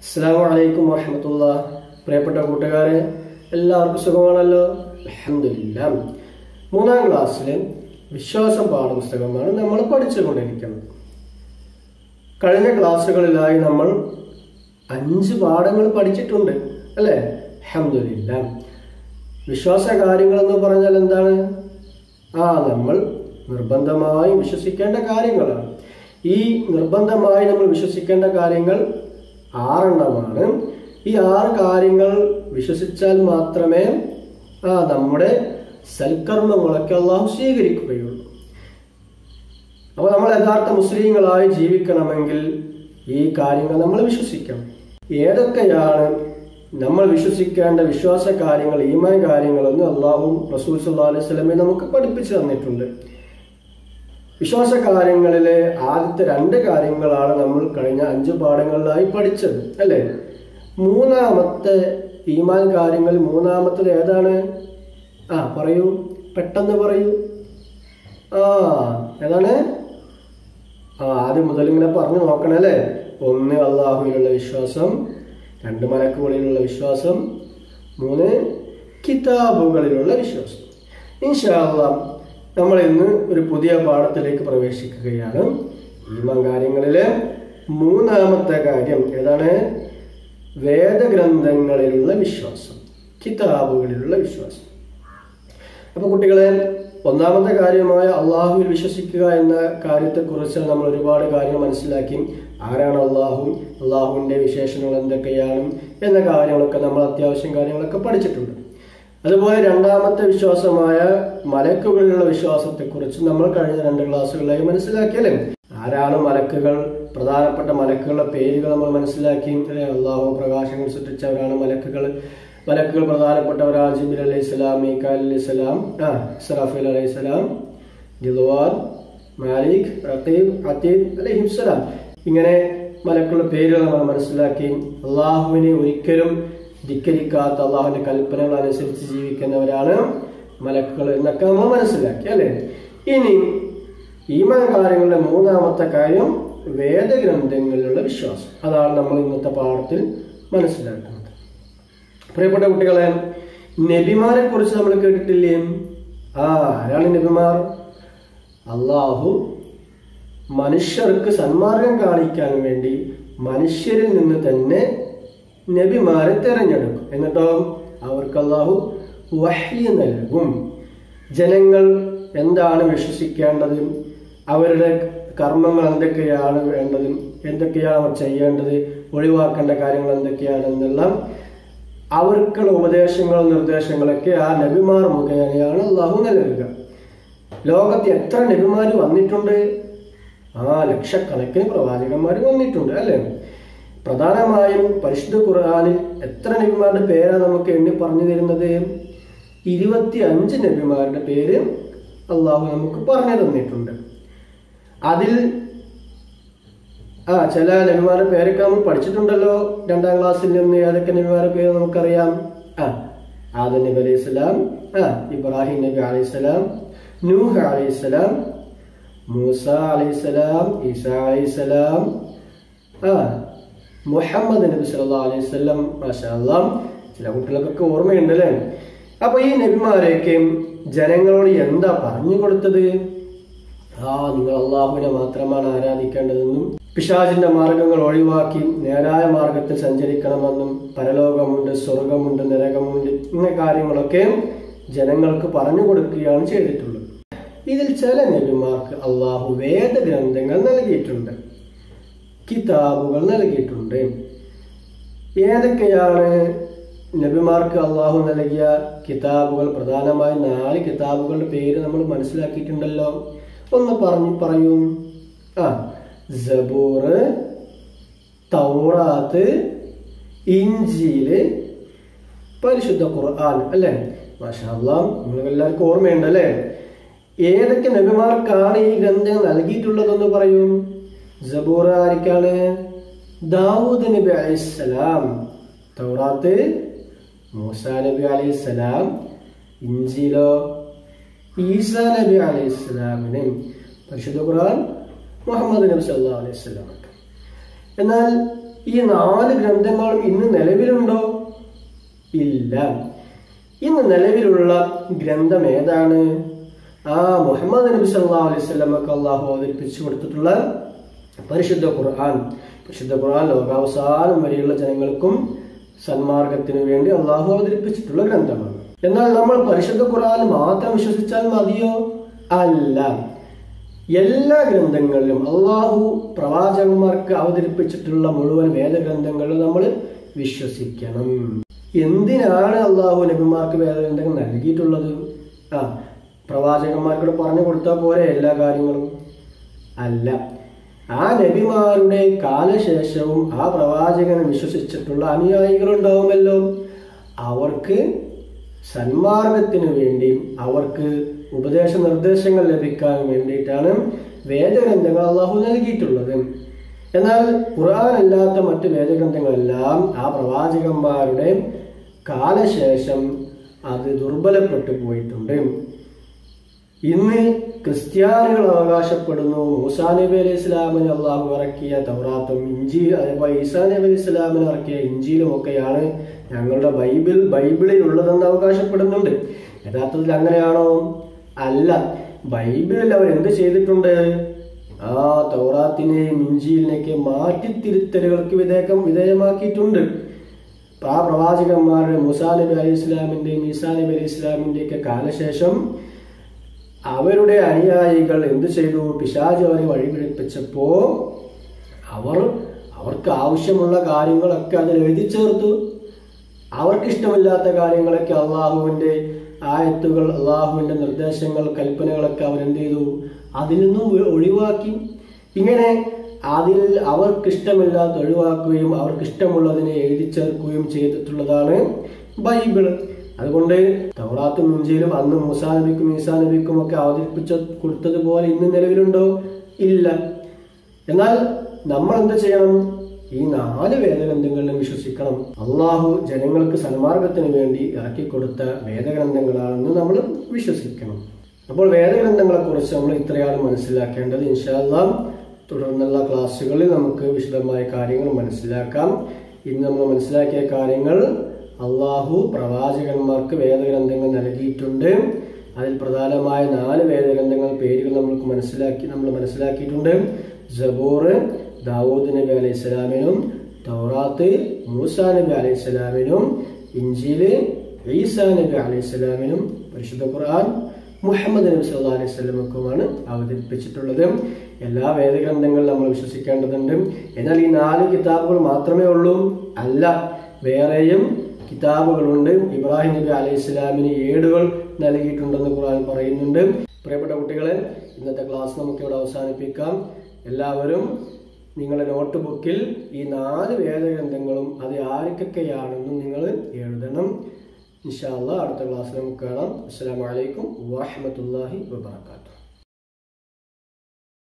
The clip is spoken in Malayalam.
അസ്സാം വലൈക്കും വറഹമത്തുള്ള പ്രിയപ്പെട്ട കൂട്ടുകാരെ എല്ലാവർക്കും സുഖമാണല്ലോ അലഹമില്ല മൂന്നാം ക്ലാസ്സിലെ വിശ്വാസം പാഠപുസ്തകമാണ് നമ്മൾ പഠിച്ചുകൊണ്ടിരിക്കുന്നത് കഴിഞ്ഞ ക്ലാസ്സുകളിലായി നമ്മൾ അഞ്ച് പാഠങ്ങൾ പഠിച്ചിട്ടുണ്ട് അല്ലേ അലഹമില്ല വിശ്വാസ കാര്യങ്ങൾ എന്ന് പറഞ്ഞാൽ എന്താണ് ആ നമ്മൾ നിർബന്ധമായി വിശ്വസിക്കേണ്ട കാര്യങ്ങളാണ് ഈ നിർബന്ധമായി നമ്മൾ വിശ്വസിക്കേണ്ട കാര്യങ്ങൾ ആറെണ്ണമാണ് ഈ ആറ് കാര്യങ്ങൾ വിശ്വസിച്ചാൽ മാത്രമേ ആ നമ്മുടെ സൽക്കർമ്മങ്ങളൊക്കെ അള്ളാഹു സ്വീകരിക്കുകയുള്ളൂ അപ്പോൾ നമ്മൾ യഥാർത്ഥ മുസ്ലിങ്ങളായി ജീവിക്കണമെങ്കിൽ ഈ കാര്യങ്ങൾ നമ്മൾ വിശ്വസിക്കണം ഏതൊക്കെയാണ് നമ്മൾ വിശ്വസിക്കേണ്ട വിശ്വാസ കാര്യങ്ങൾ ഈമാൻ കാര്യങ്ങളെന്ന് അള്ളാഹും റസൂൽ സല്ലാ അലൈഹി സ്വലമെ നമുക്ക് പഠിപ്പിച്ചു തന്നിട്ടുണ്ട് വിശ്വാസ കാര്യങ്ങളിലെ ആദ്യത്തെ രണ്ട് കാര്യങ്ങളാണ് നമ്മൾ കഴിഞ്ഞ അഞ്ച് പാഠങ്ങളിലായി പഠിച്ചത് അല്ലേ മൂന്നാമത്തെ ഈമാൻ കാര്യങ്ങൾ മൂന്നാമത്തത് ഏതാണ് ആ പറയൂ പെട്ടെന്ന് പറയൂ ആ ഏതാണ് ആ ആദ്യം മുതൽ ഇങ്ങനെ പറഞ്ഞു നോക്കണേ അല്ലേ ഒന്ന് അള്ളാഹുവിലുള്ള വിശ്വാസം രണ്ട് മലക്കുകളിലുള്ള വിശ്വാസം മൂന്ന് കിതാബുകളിലുള്ള വിശ്വാസം ഇൻഷാല്ലാം നമ്മൾ ഇന്ന് ഒരു പുതിയ പാഠത്തിലേക്ക് പ്രവേശിക്കുകയാണ് ഈമാൻ കാര്യങ്ങളിലെ മൂന്നാമത്തെ കാര്യം ഏതാണ് വേദഗ്രന്ഥങ്ങളിലുള്ള വിശ്വാസം കിതാബുകളിലുള്ള വിശ്വാസം അപ്പൊ കുട്ടികളെ ഒന്നാമത്തെ കാര്യമായ അള്ളാഹുവിൽ വിശ്വസിക്കുക എന്ന കാര്യത്തെക്കുറിച്ച് നമ്മൾ ഒരുപാട് കാര്യങ്ങൾ മനസ്സിലാക്കി ആരാണ് അള്ളാഹു അള്ളാഹുവിന്റെ വിശേഷണങ്ങൾ എന്തൊക്കെയാണ് എന്ന കാര്യങ്ങളൊക്കെ നമ്മൾ അത്യാവശ്യം കാര്യങ്ങളൊക്കെ പഠിച്ചിട്ടുണ്ട് അതുപോലെ രണ്ടാമത്തെ വിശ്വാസമായ മലക്കുകളിലുള്ള വിശ്വാസത്തെക്കുറിച്ച് നമ്മൾ കഴിഞ്ഞ രണ്ട് ക്ലാസ്സുകളിലായി മനസ്സിലാക്കിയല്ലേ ആരാണ് മലക്കുകൾ പ്രധാനപ്പെട്ട മലക്കുകളുടെ പേരുകൾ നമ്മൾ മനസ്സിലാക്കി അല്ലെ അള്ളാഹു പ്രകാശങ്ങൾ സൃഷ്ടിച്ചവരാണ് മലക്കുകൾ മലക്കുകൾ പ്രധാനപ്പെട്ടവരാണ് ജിബിൽ അലൈഹി സ്വലാം മീക്കാൽ അലൈഹി സ്വലാം ആ ഇസ്രാഫിൽ അലൈഹി സ്വലാം ദിൽവാൻ മാലിക് റഖീബ് അത്തീബ് അലൈഹിം സ്വലാം ഇങ്ങനെ മലക്കുകളുടെ പേരുകൾ നമ്മൾ മനസ്സിലാക്കി അള്ളാഹുവിനെ ഒരിക്കലും ധിക്കരിക്കാത്ത അള്ളാഹുവിന്റെ കൽപ്പനകൾ അനുസരിച്ച് ജീവിക്കുന്നവരാണ് മലക്കുകൾ എന്നൊക്കെ നമ്മൾ മനസ്സിലാക്കി അല്ലെ ഇനി ഈമാൻ കാര്യങ്ങളുടെ മൂന്നാമത്തെ കാര്യം വേദഗ്രന്ഥങ്ങളിലുള്ള വിശ്വാസം അതാണ് നമ്മൾ ഇന്നത്തെ പാഠത്തിൽ മനസ്സിലാക്കുന്നത് പ്രിയപ്പെട്ട കുട്ടികളെ നബിമാരെ കുറിച്ച് നമ്മൾ കേട്ടിട്ടില്ലേ ആ ആരാണ് നബിമാർ അള്ളാഹു മനുഷ്യർക്ക് സന്മാർഗം കാണിക്കാൻ വേണ്ടി മനുഷ്യരിൽ നിന്ന് തന്നെ നബിമാരെ തിരഞ്ഞെടുക്കും എന്നിട്ടോ അവർക്ക് അള്ളാഹു വഹ്യ നൽകും ജനങ്ങൾ എന്താണ് വിശ്വസിക്കേണ്ടത് അവരുടെ കർമ്മങ്ങൾ എന്തൊക്കെയാണ് വേണ്ടത് എന്തൊക്കെയാണ് അവർ ചെയ്യേണ്ടത് ഒഴിവാക്കേണ്ട കാര്യങ്ങൾ എന്തൊക്കെയാണെന്നുള്ള അവർക്കുള്ള ഉപദേശങ്ങളും നിർദ്ദേശങ്ങളൊക്കെ ആ നബിമാർ മുഖേനയാണ് അള്ളാഹു നൽകുക ലോകത്ത് എത്ര നബിമാർ വന്നിട്ടുണ്ട് ആ ലക്ഷക്കണക്കിന് പ്രവാചകന്മാർ വന്നിട്ടുണ്ട് അല്ലേ പ്രധാനമായും പരിശുദ്ധ ഖുർആാനിൽ എത്ര നബിമാരുടെ പേരാണ് നമുക്ക് എണ്ണി പറഞ്ഞു തരുന്നത് ഇരുപത്തി അഞ്ച് നബിമാരുടെ പേര് അള്ളാഹു നമുക്ക് പറഞ്ഞു തന്നിട്ടുണ്ട് അതിൽ ആ ചില നബിമാരുടെ പേരൊക്കെ നമ്മൾ പഠിച്ചിട്ടുണ്ടല്ലോ രണ്ടാം ക്ലാസ്സിൽ നിന്ന് ഏതൊക്കെ നബിമാരുടെ പേര് നമുക്കറിയാം ആ ആദം നബി അലൈഹി സ്വലാം ആ ഇബ്രാഹിം നബി അലൈഹി സ്വലാം നൂഹ് അലൈഹി സ്വലാം മൂസ അലൈഹി സ്വലാം ഈസ അലൈഹി സ്വലാം ആ മുഹമ്മദ് നബി സല്ലാ അലൈഹി സ്വലം മാഷാല്ലാം ചില കുട്ടികൾക്കൊക്കെ ഓർമ്മയുണ്ട് അല്ലേ അപ്പൊ ഈ നബിമാരെയൊക്കെ ജനങ്ങളോട് എന്താ പറഞ്ഞു കൊടുത്തത് ആ നിങ്ങൾ അള്ളാഹുവിനെ മാത്രമാണ് ആരാധിക്കേണ്ടതെന്നും പിശാചിന്റെ മാർഗങ്ങൾ ഒഴിവാക്കി നേരായ മാർഗത്തിൽ സഞ്ചരിക്കണമെന്നും പരലോകമുണ്ട് സ്വർഗമുണ്ട് നരകമുണ്ട് ഇങ്ങനെ കാര്യങ്ങളൊക്കെ ജനങ്ങൾക്ക് പറഞ്ഞു കൊടുക്കുകയാണ് ചെയ്തിട്ടുള്ളത് ഇതിൽ ചില നബിമാർക്ക് അള്ളാഹു വേദഗ്രന്ഥങ്ങൾ നൽകിയിട്ടുണ്ട് കിതാബുകൾ നൽകിയിട്ടുണ്ട് ഏതൊക്കെയാണ് നബിമാർക്ക് അള്ളാഹു നൽകിയ കിതാബുകൾ പ്രധാനമായും നാല് കിതാബുകളുടെ പേര് നമ്മൾ മനസ്സിലാക്കിയിട്ടുണ്ടല്ലോ ഒന്ന് പറഞ്ഞു പറയൂ ആ ജബൂർ തൗറാത്ത് ഇഞ്ചിയില് പരിശുദ്ധ ഖുർആൻ അല്ലേ മാഷാല്ലാം നിങ്ങൾക്ക് എല്ലാവർക്കും ഓർമ്മയുണ്ട് അല്ലേ ഏതൊക്കെ നബിമാർക്കാണ് ഈ ഗ്രന്ഥങ്ങൾ നൽകിയിട്ടുള്ളതെന്ന് പറയൂ ജബൂർ ആർക്കാണ് ദാവൂദ് നബി അലൈഹിസ്സലാം തൗറാത്ത് മൂസ നബി അലൈഹിസ്സലാം ഇഞ്ചിലോ ഈസ നബി അലൈഹിസ്സലാമിന് പരിശുദ്ധ ഖുർആൻ മുഹമ്മദ് നബി സല്ലാ അലൈഹി സ്വലാമൊക്കെ എന്നാൽ ഈ നാല് ഗ്രന്ഥങ്ങളും ഇന്ന് നിലവിലുണ്ടോ ഇല്ല ഇന്ന് നിലവിലുള്ള ഗ്രന്ഥം ഏതാണ് ആ മുഹമ്മദ് നബി സല്ലാ അലൈഹി സ്വലമൊക്കെ അള്ളാഹു അവതരിപ്പിച്ചു കൊടുത്തിട്ടുള്ള പരിശുദ്ധ ഖുർആൻ പരിശുദ്ധ ഖുർആൻ ലോകാവസാനം വരെയുള്ള ജനങ്ങൾക്കും സന്മാർഗത്തിനു വേണ്ടി അള്ളാഹു അവതരിപ്പിച്ചിട്ടുള്ള ഗ്രന്ഥമാണ് എന്നാൽ നമ്മൾ പരിശുദ്ധ ഖുർആൻ മാത്രം വിശ്വസിച്ചാൽ മതിയോ അല്ല എല്ലാ ഗ്രന്ഥങ്ങളിലും അള്ളാഹു പ്രവാചകന്മാർക്ക് അവതരിപ്പിച്ചിട്ടുള്ള മുഴുവൻ വേദഗ്രന്ഥങ്ങളിലും നമ്മൾ വിശ്വസിക്കണം എന്തിനാണ് അള്ളാഹു നബിമാർക്ക് വേദഗ്രന്ഥങ്ങൾ നൽകിയിട്ടുള്ളത് ആ പ്രവാചകന്മാർക്കൂടെ പറഞ്ഞു കൊടുത്താൽ പോരെ എല്ലാ കാര്യങ്ങളും അല്ല ആ നബിമാരുടെ കാലശേഷവും ആ പ്രവാചകനെ വിശ്വസിച്ചിട്ടുള്ള അനുയായികൾ ഉണ്ടാവുമല്ലോ അവർക്ക് സന്മാർഗത്തിന് വേണ്ടി അവർക്ക് ഉപദേശ നിർദ്ദേശങ്ങൾ ലഭിക്കാൻ വേണ്ടിയിട്ടാണ് വേദഗ്രന്ഥങ്ങൾ അള്ളാഹു നൽകിയിട്ടുള്ളത് എന്നാൽ ഖുർആൻ അല്ലാത്ത മറ്റ് വേദഗ്രന്ഥങ്ങളെല്ലാം ആ പ്രവാചകന്മാരുടെ കാലശേഷം അത് ദുർബലപ്പെട്ടു പോയിട്ടുണ്ട് ഇന്ന് ക്രിസ്ത്യാനികൾ അവകാശപ്പെടുന്നു മൂസാ നബി അലൈഹി ഇസ്ലാമിന് അള്ളാഹു ഇറക്കിയ തൗറാത്തും ഇഞ്ചി അതേപോലെ ഈസാ നബി അലൈഹി ഇസ്ലാമിന് ഇറക്കിയ ഇഞ്ചിയിലും ഒക്കെയാണ് ഞങ്ങളുടെ ബൈബിൾ ബൈബിളിൽ ഉള്ളതെന്ന് അവകാശപ്പെടുന്നുണ്ട് യഥാർത്ഥത്തിൽ അങ്ങനെയാണോ അല്ല ബൈബിളിൽ അവർ എന്ത് ചെയ്തിട്ടുണ്ട് ആ തൗറാത്തിനെയും ഇഞ്ചിയിലിനെയൊക്കെ മാറ്റിത്തിരുത്തലുകൾക്ക് വിധേയം വിധേയമാക്കിയിട്ടുണ്ട് ആ പ്രവാചകന്മാരുടെ മുസാ നബി അലൈഹി ഇസ്ലാമിന്റെയും ഈസാ നബി അലൈഹി ഇസ്ലാമിന്റെയൊക്കെ കാലശേഷം അവരുടെ അനുയായികൾ എന്ത് ചെയ്തു പിശാജ് അവരെ വഴിപിടിപ്പിച്ചപ്പോ അവർ അവർക്ക് ആവശ്യമുള്ള കാര്യങ്ങളൊക്കെ അതിൽ എഴുതി ചേർത്തു അവർക്ക് ഇഷ്ടമില്ലാത്ത കാര്യങ്ങളൊക്കെ അള്ളാഹുവിന്റെ ആയത്തുകൾ അള്ളാഹുവിന്റെ നിർദ്ദേശങ്ങൾ കൽപ്പനകളൊക്കെ അവരെന്ത് ചെയ്തു അതിൽ നിന്നും ഒഴിവാക്കി ഇങ്ങനെ അതിൽ അവർക്കിഷ്ടമില്ലാത്ത ഒഴിവാക്കുകയും അവർക്കിഷ്ടമുള്ളതിനെ എഴുതി ചേർക്കുകയും ചെയ്തിട്ടുള്ളതാണ് ബൈബിള് അതുകൊണ്ട് തൗറാത്തും ഇഞ്ചിയിലും അന്ന് മൂസാ നബിക്കും ഈസാ നബിക്കും ഒക്കെ അവതരിപ്പിച്ച കൊടുത്തതുപോലെ ഇന്ന് നിലവിലുണ്ടോ ഇല്ല എന്നാൽ നമ്മൾ എന്ത് ചെയ്യണം ഈ നാല് വേദഗ്രന്ഥങ്ങളിലും വിശ്വസിക്കണം അള്ളാഹു ജനങ്ങൾക്ക് സന്മാർഗത്തിന് വേണ്ടി ഇറക്കി കൊടുത്ത വേദഗ്രന്ഥങ്ങളാണെന്ന് നമ്മൾ വിശ്വസിക്കണം അപ്പോൾ വേദഗ്രന്ഥങ്ങളെ കുറിച്ച് നമ്മൾ ഇത്രയാണ് മനസ്സിലാക്കേണ്ടത് ഇൻഷാല്ലാം തുടർന്നുള്ള ക്ലാസ്സുകളിൽ നമുക്ക് വിശദമായ കാര്യങ്ങൾ മനസ്സിലാക്കാം ഇന്ന് നമ്മൾ മനസ്സിലാക്കിയ കാര്യങ്ങൾ അള്ളാഹു പ്രവാചകന്മാർക്ക് വേദഗ്രന്ഥങ്ങൾ നൽകിയിട്ടുണ്ട് അതിൽ പ്രധാനമായ നാല് വേദഗ്രന്ഥങ്ങൾ പേരുകൾ നമ്മൾക്ക് മനസ്സിലാക്കി നമ്മൾ മനസ്സിലാക്കിയിട്ടുണ്ട് ജബൂർ ദാവൂദ് നബി അലൈഹി സ്വലാമിനും തൗറാത്ത് മൂസ നബി അലൈഹി സ്വലാമിനും ഇഞ്ചില് ഈസാ നബി അലൈഹി സ്വലാമിനും പരിശുദ്ധ ഖുർആൻ മുഹമ്മദ് നബി സല്ലാ അലൈഹി സ്വലമക്കുമാണ് അവതരിപ്പിച്ചിട്ടുള്ളത് എല്ലാ വേദഗ്രന്ഥങ്ങളും നമ്മൾ വിശ്വസിക്കേണ്ടതുണ്ട് എന്നാൽ ഈ നാല് കിതാബുകൾ മാത്രമേ ഉള്ളൂ അല്ല വേറെയും കിതാബുകളുണ്ട് ഇബ്രാഹിം നബി അലൈഹി ഇസ്ലാമിന് ഏടുകൾ നൽകിയിട്ടുണ്ടെന്ന് ഖുർആൻ പറയുന്നുണ്ട് പ്രിയപ്പെട്ട കുട്ടികളെ ഇന്നത്തെ ക്ലാസ് നമുക്ക് ഇവിടെ അവസാനിപ്പിക്കാം എല്ലാവരും നിങ്ങളുടെ നോട്ട് ബുക്കിൽ ഈ നാല് വേദഗ്രന്ഥങ്ങളും അത് ആർക്കൊക്കെയാണെന്നും നിങ്ങൾ എഴുതണം ഇൻഷാല്ല അടുത്ത ക്ലാസ്സിൽ നമുക്ക് കാണാം അസ്സാം വലൈക്കും വാഹമത്തല്ലാഹി വാത്തു